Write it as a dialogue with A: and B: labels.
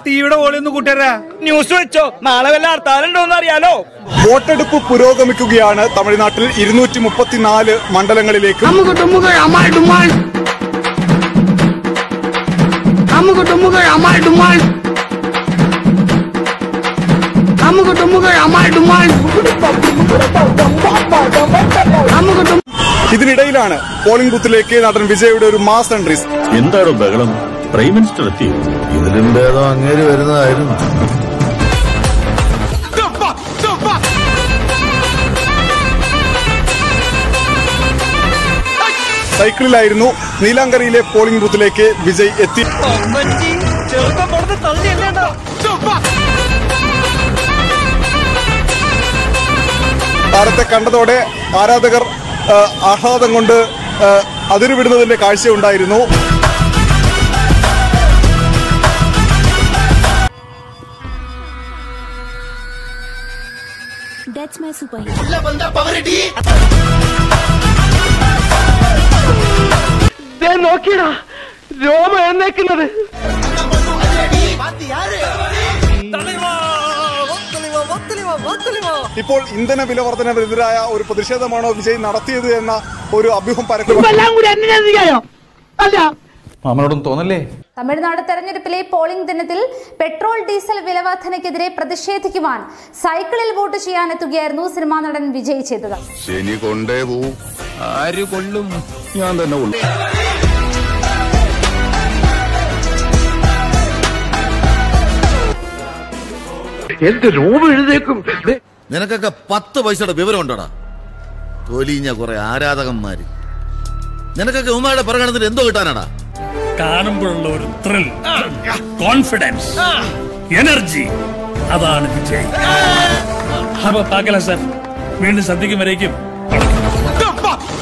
A: ടിവിയുടെ ഓളി ഒന്ന് കൂട്ടുകാരാ
B: ന്യൂസ് വെച്ചോ നാളെ വല്ല ഹർത്താലുണ്ടോന്ന് അറിയാലോ
C: വോട്ടെടുപ്പ് പുരോഗമിക്കുകയാണ് തമിഴ്നാട്ടിൽ ഇരുന്നൂറ്റി മുപ്പത്തിനാല് മണ്ഡലങ്ങളിലേക്കും ഇതിനിടയിലാണ് പോളിംഗ് ബൂത്തിലേക്ക് നടൻ വിജയുടെ ഒരു മാസ് എൻട്രി
D: എന്താണോ ബഹളം പ്രൈം മിനിസ്റ്റർ എത്തി
E: ഇതിലും ഭേദം അങ്ങേര് വരുന്നതായിരുന്നു
C: സൈക്കിളിലായിരുന്നു നീലാങ്കരയിലെ പോളിംഗ് ബൂത്തിലേക്ക് വിജയ് എത്തി
B: ചെറുക്കം കൊടുത്ത് തള്ളിയല്ലേണ്ടോ
C: താരത്തെ കണ്ടതോടെ ആരാധകർ ആ, ആഹ്ലാദം കൊണ്ട് ആ, അതിരുവിടുന്നതിന്റെ കാഴ്ചയുണ്ടായിരുന്നു
F: That's my superhero.
B: നോക്കിയടാ രോമ എന്നേക്കുന്നത്
C: ഇപ്പോൾ ഇന്ധന വില വർധനവിനെതിരായ ഒരു പ്രതിഷേധമാണോ വിജയ് നടത്തിയത് എന്ന ഒരു അഭ്യൂഹം പരക്കുന്നു
B: എല്ലാം കൂടി അന്വേഷിക്കായോ അല്ല
G: മാമനോടൊന്നും തോന്നല്ലേ
H: തമിഴ്നാട് തെരഞ്ഞെടുപ്പിലെ പോളിംഗ് ദിനത്തിൽ പെട്രോൾ ഡീസൽ വിലവർധനയ്ക്കെതിരെ പ്രതിഷേധിക്കുവാൻ സൈക്കിളിൽ വോട്ട് ചെയ്യാനെത്തുകയായിരുന്നു സിനിമാ നടൻ വിജയ് ചെയ്തത്
E: ശനി കൊണ്ടേ പോവും
G: ആര് കൊള്ളും
E: ഞാൻ തന്നെ കൊള്ളും
B: എന്ത് രോമ എഴുതേക്കും
E: നിനക്കൊക്കെ പത്ത് പൈസയുടെ വിവരം ഉണ്ടോടാ തൊലിഞ്ഞ കുറെ ആരാധകന്മാര് നിനക്കൊക്കെ ഉമ്മയുടെ പിറകണത്തിന് എന്തോ കിട്ടാനാടാ
D: കാണുമ്പോഴുള്ള ഒരു ത്രിൽ കോൺഫിഡൻസ് എനർജി അതാണ് വിജയ് അപ്പൊ പാക്കല സാർ വീണ്ടും സദ്യക്കും വരേക്കും